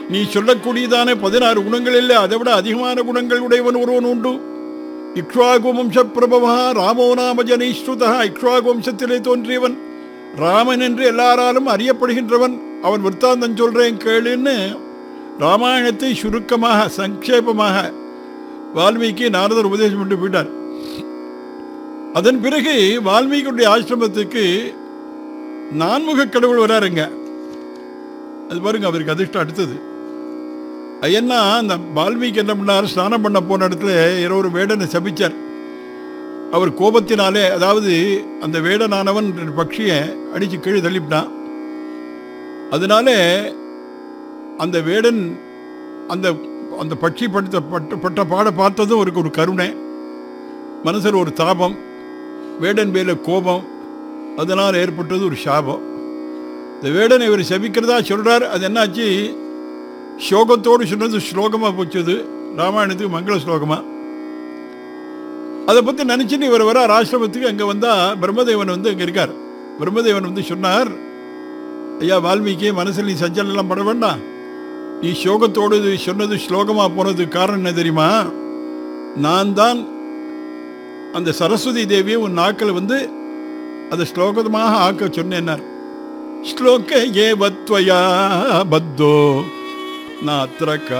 நீ சொல்லக்கூடியதான பதினாறு குணங்கள் இல்லை அதை விட அதிகமான குணங்கள் உடையவன் ஒருவன் உண்டு இக்ஷ்வாகு வம்ச பிரபவா ராமோ நாம ஜனீஸ்ருதா இக்ஷ்வாகு வம்சத்திலே தோன்றியவன் ராமன் என்று எல்லாராலும் அறியப்படுகின்றவன் அவன் விற்த்தாந்தம் சொல்றேன் கேளுன்னு ராமாயணத்தை சுருக்கமாக சங்கேபமாக வால்மீகி நாரதர் உபதேசம் பண்ணி போயிட்டார் அதன் பிறகு வால்மீகியுடைய ஆசிரமத்துக்கு நான்முக கடவுள் வராருங்க அது பாருங்க அவருக்கு அதிர்ஷ்டம் அடுத்தது ஐயன்னா அந்த வால்மீகி என்ன பண்ணார் ஸ்நானம் பண்ண போன இடத்துல யாரோ ஒரு வேடனை சபிச்சார் அவர் கோபத்தினாலே அதாவது அந்த வேடனானவன் ரெண்டு பட்சியை அடித்து கீழே தள்ளிவிட்டான் அதனால அந்த வேடன் அந்த அந்த பட்சி படுத்த பட்ட பட்ட பாட பார்த்ததும் அவருக்கு ஒரு கருணை மனசில் ஒரு தாபம் வேடன் மேல கோபம் அதனால் ஏற்பட்டது ஒரு சாபம் இந்த வேடன் இவர் செபிக்கிறதா சொல்றார் அது என்னாச்சு சோகத்தோடு சொன்னது ஸ்லோகமாக போச்சுது ராமாயணத்துக்கு மங்கள ஸ்லோகமா அதை பற்றி நினச்சிட்டு இவர் வர ஆசிரமத்துக்கு அங்கே வந்தால் பிரம்மதேவன் வந்து அங்கே இருக்கார் பிரம்மதேவன் வந்து சொன்னார் ஐயா வால்மீகி மனசில் நீ சஞ்சலம் எல்லாம் பட வேண்டாம் நீ சோகத்தோடு இது சொன்னது ஸ்லோகமாக போனதுக்கு காரணம் என்ன தெரியுமா நான் தான் அந்த சரஸ்வதி தேவியை உன் நாக்கில் வந்து அதை ஸ்லோகமாக ஆக்க சொன்னேன்னார் ஸ்லோக ஏவத்வயா பத்தோ நாத்திர